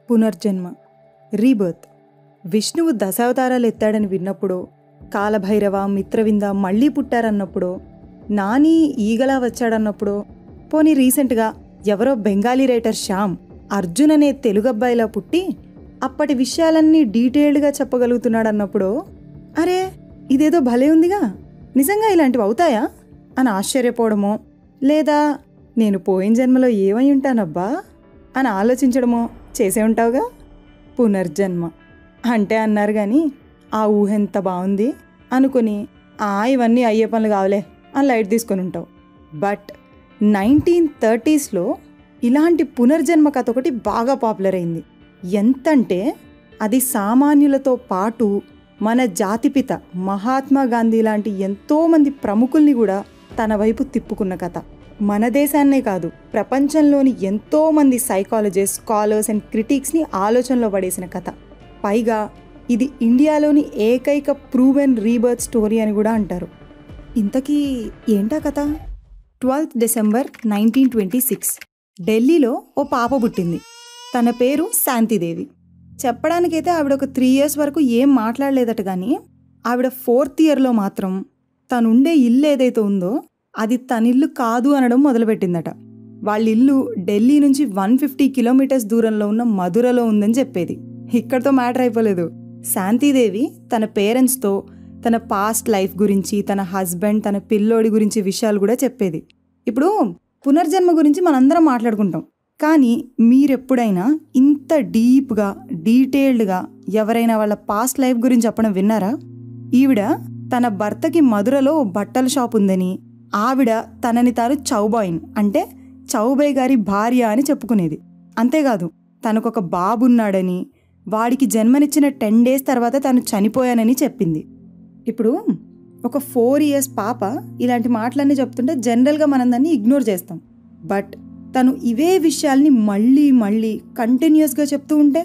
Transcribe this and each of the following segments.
పునర్జన్మ రీబర్త్ విష్ణువు దశావతారాలు ఎత్తాడని విన్నప్పుడో కాలభైరవ మిత్రవింద మళ్ళీ పుట్టారన్నప్పుడో నాని ఈగలా వచ్చాడన్నప్పుడో పోనీ రీసెంట్గా ఎవరో బెంగాలీ రైటర్ శ్యామ్ అర్జున్ అనే తెలుగు అబ్బాయిలా పుట్టి అప్పటి విషయాలన్నీ డీటెయిల్డ్గా చెప్పగలుగుతున్నాడన్నప్పుడో అరే ఇదేదో భలే ఉందిగా నిజంగా ఇలాంటివి అవుతాయా అని ఆశ్చర్యపోవడమో లేదా నేను పోయిన జన్మలో ఏమై ఉంటానబ్బా అని ఆలోచించడమో చేసే ఉంటావుగా పునర్జన్మ అంటే అన్నారు కానీ ఆ ఊహ ఎంత బాగుంది అనుకుని ఆ ఇవన్నీ అయ్యే పనులు కావలే అని లైట్ తీసుకొని ఉంటావు బట్ నైన్టీన్ థర్టీస్లో ఇలాంటి పునర్జన్మ కథ ఒకటి బాగా పాపులర్ అయింది ఎంతంటే అది సామాన్యులతో పాటు మన జాతిపిత మహాత్మా గాంధీ లాంటి ఎంతోమంది ప్రముఖుల్ని కూడా తన వైపు తిప్పుకున్న కథ మన దేశాన్నే కాదు ప్రపంచంలోని ఎంతోమంది సైకాలజిస్ట్ స్కాలర్స్ అండ్ క్రిటిక్స్ని ఆలోచనలో పడేసిన కథ పైగా ఇది ఇండియాలోని ఏకైక ప్రూవెన్ రీబర్త్ స్టోరీ అని కూడా అంటారు ఇంతకీ ఏంటా కథ twelfth December nineteen twenty six ఢిల్లీలో ఓ పాప పుట్టింది తన పేరు శాంతిదేవి చెప్పడానికైతే ఆవిడ ఒక త్రీ ఇయర్స్ వరకు ఏం మాట్లాడలేదట కానీ ఆవిడ ఫోర్త్ ఇయర్లో మాత్రం తనుండే ఇల్లు ఏదైతే ఉందో అది తన ఇల్లు కాదు అనడం మొదలుపెట్టిందట వాళ్ళ ఇల్లు ఢిల్లీ నుంచి వన్ ఫిఫ్టీ కిలోమీటర్స్ దూరంలో ఉన్న మధురలో ఉందని చెప్పేది ఇక్కడితో మ్యాటర్ అయిపోలేదు శాంతిదేవి తన పేరెంట్స్తో తన పాస్ట్ లైఫ్ గురించి తన హస్బెండ్ తన పిల్లోడి గురించి విషయాలు కూడా చెప్పేది ఇప్పుడు పునర్జన్మ గురించి మనందరం మాట్లాడుకుంటాం కానీ మీరెప్పుడైనా ఇంత డీప్గా డీటెయిల్డ్గా ఎవరైనా వాళ్ళ పాస్ట్ లైఫ్ గురించి చెప్పడం విన్నారా ఈవిడ తన భర్తకి మధురలో ఓ బట్టల షాప్ ఉందని ఆవిడ తనని తాను చౌబాయిన్ అంటే చౌబే గారి భార్య అని చెప్పుకునేది అంతేకాదు తనకొక బాబున్నాడని వాడికి జన్మనిచ్చిన టెన్ డేస్ తర్వాత తను చనిపోయానని చెప్పింది ఇప్పుడు ఒక ఫోర్ ఇయర్స్ పాప ఇలాంటి మాటలన్నీ చెప్తుంటే జనరల్గా మనం దాన్ని ఇగ్నోర్ చేస్తాం బట్ తను ఇవే విషయాల్ని మళ్ళీ మళ్ళీ కంటిన్యూస్గా చెప్తూ ఉంటే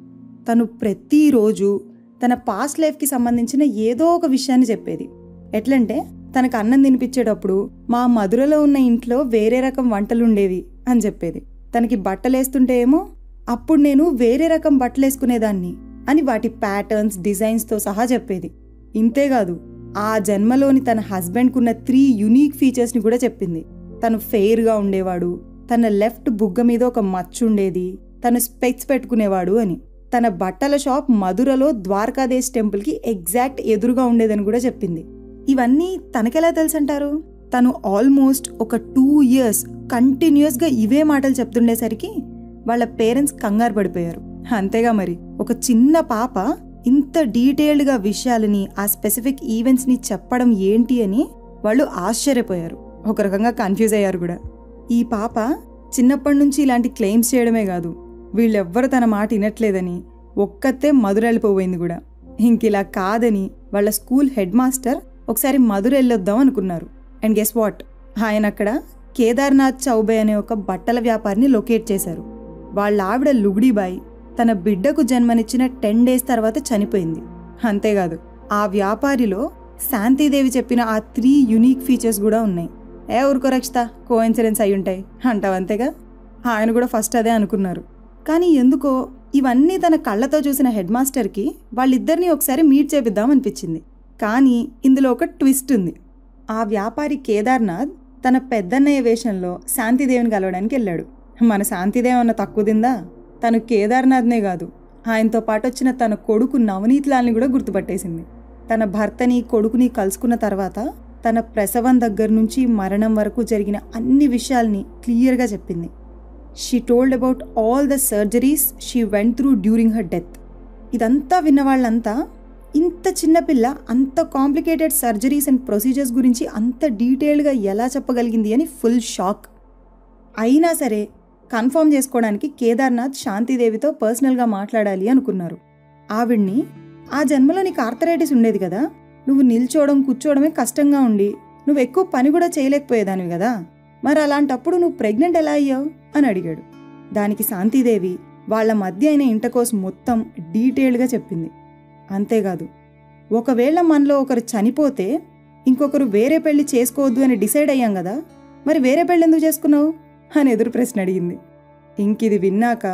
తను ప్రతిరోజు తన పాస్ట్ లైఫ్కి సంబంధించిన ఏదో ఒక విషయాన్ని చెప్పేది ఎట్లంటే తనకు అన్నం తినిపించేటప్పుడు మా మధురలో ఉన్న ఇంట్లో వేరే రకం వంటలు ఉండేవి అని చెప్పేది తనకి బట్టలేస్తుంటే ఏమో అప్పుడు నేను వేరే రకం బట్టలేసుకునేదాన్ని అని వాటి ప్యాటర్న్స్ డిజైన్స్తో సహా చెప్పేది ఇంతేకాదు ఆ జన్మలోని తన హస్బెండ్కున్న త్రీ యునీక్ ఫీచర్స్ని కూడా చెప్పింది తను ఫెయిర్గా ఉండేవాడు తన లెఫ్ట్ బుగ్గ మీద ఒక మచ్చ ఉండేది తను స్పెక్స్ పెట్టుకునేవాడు అని తన బట్టల షాప్ మధురలో ద్వారకాదేశ్ టెంపుల్కి ఎగ్జాక్ట్ ఎదురుగా ఉండేదని కూడా చెప్పింది ఇవన్నీ తనకెలా తెలుసంటారు తను ఆల్మోస్ట్ ఒక టూ ఇయర్స్ కంటిన్యూస్గా ఇవే మాటలు చెప్తుండేసరికి వాళ్ళ పేరెంట్స్ కంగారు పడిపోయారు అంతేగా మరి ఒక చిన్న పాప ఇంత డీటెయిల్డ్గా విషయాలని ఆ స్పెసిఫిక్ ఈవెంట్స్ని చెప్పడం ఏంటి అని వాళ్ళు ఆశ్చర్యపోయారు ఒక రకంగా కన్ఫ్యూజ్ అయ్యారు కూడా ఈ పాప చిన్నప్పటి నుంచి ఇలాంటి క్లెయిమ్స్ చేయడమే కాదు వీళ్ళెవ్వరు తన మాట వినట్లేదని ఒక్కతే మధుర వెళ్ళిపోయింది కూడా ఇంకిలా కాదని వాళ్ళ స్కూల్ హెడ్ మాస్టర్ ఒకసారి మధుర వెళ్ళొద్దాం అనుకున్నారు అండ్ గెస్ వాట్ ఆయన అక్కడ కేదార్నాథ్ చౌబే అనే ఒక బట్టల వ్యాపారిని లొకేట్ చేశారు వాళ్ళ ఆవిడ లుగ్డీబాయి తన బిడ్డకు జన్మనిచ్చిన టెన్ డేస్ తర్వాత చనిపోయింది అంతేకాదు ఆ వ్యాపారిలో శాంతిదేవి చెప్పిన ఆ త్రీ యునీక్ ఫీచర్స్ కూడా ఉన్నాయి ఏ ఊరుకో రక్షిత కో ఇన్సిడెన్స్ అయి ఉంటాయి అంటావు అంతేగా ఆయన కూడా ఫస్ట్ అదే అనుకున్నారు కానీ ఎందుకో ఇవన్నీ తన కళ్ళతో చూసిన హెడ్ మాస్టర్కి వాళ్ళిద్దరినీ ఒకసారి మీట్ చేపిద్దాం అనిపించింది కానీ ఇందులో ఒక ట్విస్ట్ ఉంది ఆ వ్యాపారి కేదార్నాథ్ తన పెద్దన్నయ్య వేషంలో శాంతిదేవిని కలవడానికి వెళ్ళాడు మన శాంతిదేవి అన్న తక్కువ తిందా తను కేదార్నాథ్నే కాదు ఆయనతో పాటు వచ్చిన తన కొడుకు నవనీత్లాల్ని కూడా గుర్తుపట్టేసింది తన భర్తని కొడుకుని కలుసుకున్న తర్వాత తన ప్రసవం దగ్గర నుంచి మరణం వరకు జరిగిన అన్ని విషయాల్ని క్లియర్గా చెప్పింది she told about all the surgeries she went through during her death ఇదంతా విన్న వాళ్ళంతా ఇంత చిన్నపిల్ల అంత కాంప్లికేటెడ్ సర్జరీస్ అండ్ ప్రొసీజర్స్ గురించి అంత డీటెయిల్డ్గా ఎలా చెప్పగలిగింది అని ఫుల్ షాక్ అయినా సరే కన్ఫర్మ్ చేసుకోవడానికి కేదార్నాథ్ శాంతిదేవితో పర్సనల్గా మాట్లాడాలి అనుకున్నారు ఆవిడ్ని ఆ జన్మలో నీకు ఆర్థరైటిస్ ఉండేది కదా నువ్వు నిల్చోవడం కూర్చోవడమే కష్టంగా ఉండి నువ్వు ఎక్కువ పని కూడా చేయలేకపోయేదానివి కదా మరి అలాంటప్పుడు నువ్వు ప్రెగ్నెంట్ ఎలా అయ్యావు అని అడిగాడు దానికి శాంతిదేవి వాళ్ళ మధ్య అయిన ఇంటకోస్ మొత్తం డీటెయిల్డ్గా చెప్పింది అంతేకాదు ఒకవేళ మనలో ఒకరు చనిపోతే ఇంకొకరు వేరే పెళ్లి చేసుకోవద్దు అని డిసైడ్ అయ్యాం కదా మరి వేరే పెళ్ళి ఎందుకు చేసుకున్నావు అని ఎదురు ప్రశ్న అడిగింది ఇంకిది విన్నాక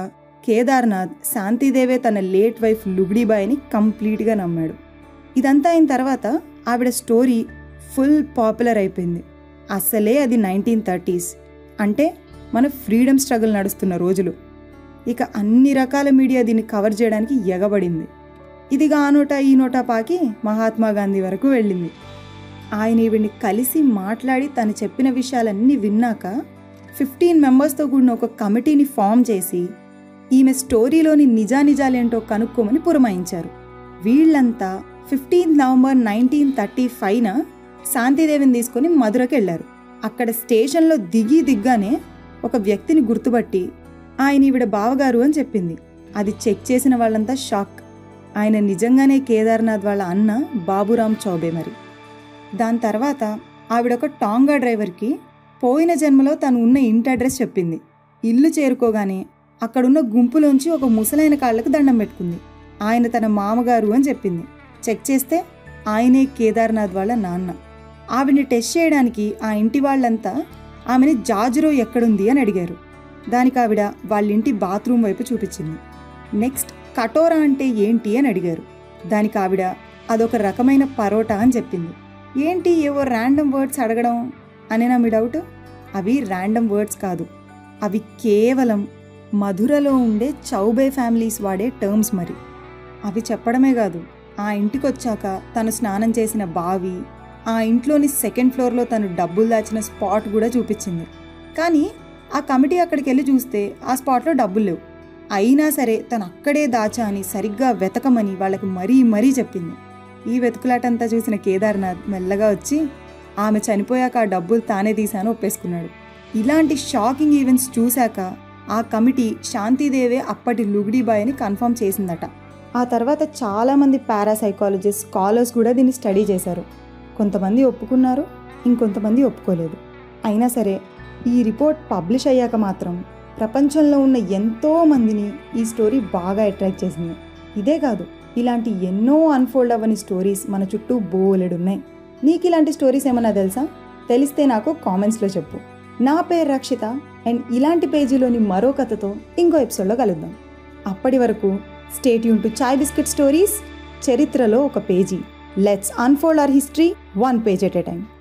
కేదార్నాథ్ శాంతిదేవే తన లేట్ వైఫ్ లుగ్డీబాయిని కంప్లీట్గా నమ్మాడు ఇదంతా అయిన తర్వాత ఆవిడ స్టోరీ ఫుల్ పాపులర్ అయిపోయింది అసలే అది నైన్టీన్ థర్టీస్ అంటే మన ఫ్రీడమ్ స్ట్రగుల్ నడుస్తున్న రోజులు ఇక అన్ని రకాల మీడియా దీన్ని కవర్ చేయడానికి ఎగబడింది ఇది ఆ నోట ఈ నోట పాకి మహాత్మా గాంధీ వరకు వెళ్ళింది ఆయన ఈవిడ్ని కలిసి మాట్లాడి తను చెప్పిన విషయాలన్నీ విన్నాక ఫిఫ్టీన్ మెంబర్స్తో కూడిన ఒక కమిటీని ఫామ్ చేసి ఈమె స్టోరీలోని నిజానిజాలేంటో కనుక్కోమని పురమాయించారు వీళ్ళంతా ఫిఫ్టీన్త్ నవంబర్ నైన్టీన్ థర్టీ ఫైవ్న శాంతిదేవిని తీసుకొని మధురకి వెళ్ళారు అక్కడ స్టేషన్లో దిగి దిగ్గానే ఒక వ్యక్తిని గుర్తుపట్టి ఆయన ఈవిడ బావగారు అని చెప్పింది అది చెక్ చేసిన వాళ్ళంతా షాక్ ఆయన నిజంగానే కేదార్నాథ్ వాళ్ళ అన్న బాబురామ్ చౌబే మరి దాని తర్వాత ఆవిడ ఒక టాంగా డ్రైవర్కి పోయిన జన్మలో తను ఉన్న ఇంటి అడ్రస్ చెప్పింది ఇల్లు చేరుకోగానే అక్కడున్న గుంపులోంచి ఒక ముసలైన కాళ్ళకు దండం పెట్టుకుంది ఆయన తన మామగారు అని చెప్పింది చెక్ చేస్తే ఆయనే కేదార్నాథ్ వాళ్ళ నాన్న ఆవిడ్ని టెస్ట్ చేయడానికి ఆ ఇంటి వాళ్ళంతా ఆమెని జాజురో ఎక్కడుంది అని అడిగారు దానికి ఆవిడ వాళ్ళ ఇంటి బాత్రూమ్ వైపు చూపించింది నెక్స్ట్ కటోరా అంటే ఏంటి అని అడిగారు దానికి ఆవిడ అదొక రకమైన పరోటా అని చెప్పింది ఏంటి ఏవో ర్యాండమ్ వర్డ్స్ అడగడం అనేనా మీ డౌట్ అవి ర్యాండమ్ వర్డ్స్ కాదు అవి కేవలం మధురలో ఉండే చౌబే ఫ్యామిలీస్ వాడే టర్మ్స్ మరి అవి చెప్పడమే కాదు ఆ ఇంటికి వచ్చాక తను స్నానం చేసిన బావి ఆ ఇంట్లోని సెకండ్ ఫ్లోర్లో తను డబ్బులు దాచిన స్పాట్ కూడా చూపించింది కానీ ఆ కమిటీ అక్కడికి వెళ్ళి చూస్తే ఆ స్పాట్లో డబ్బులు లేవు అయినా సరే తను అక్కడే దాచా అని సరిగ్గా వెతకమని వాళ్ళకి మరీ మరీ చెప్పింది ఈ వెతుకులాటంతా చూసిన కేదార్నాథ్ మెల్లగా వచ్చి ఆమె చనిపోయాక ఆ డబ్బులు తానే తీశాను ఒప్పేసుకున్నాడు ఇలాంటి షాకింగ్ ఈవెంట్స్ చూశాక ఆ కమిటీ శాంతిదేవే అప్పటి లుగ్డీబాయ్ అని కన్ఫర్మ్ చేసిందట ఆ తర్వాత చాలామంది పారాసైకాలజిస్ట్ స్కాలర్స్ కూడా దీన్ని స్టడీ చేశారు కొంతమంది ఒప్పుకున్నారు ఇంకొంతమంది ఒప్పుకోలేదు అయినా సరే ఈ రిపోర్ట్ పబ్లిష్ అయ్యాక మాత్రం ప్రపంచంలో ఉన్న ఎంతో మందిని ఈ స్టోరీ బాగా అట్రాక్ట్ చేసింది ఇదే కాదు ఇలాంటి ఎన్నో అన్ఫోల్డ్ అవ్వని స్టోరీస్ మన చుట్టూ బోలెడున్నాయి నీకు ఇలాంటి స్టోరీస్ ఏమన్నా తెలుసా తెలిస్తే నాకు కామెంట్స్లో చెప్పు నా పేరు రక్షిత అండ్ ఇలాంటి పేజీలోని మరో కథతో ఇంకో ఎపిసోడ్లో కలుద్దాం అప్పటి వరకు స్టేట్ యూన్ టు చాయ్ బిస్కెట్ స్టోరీస్ చరిత్రలో ఒక పేజీ let's unfold our history one page at a time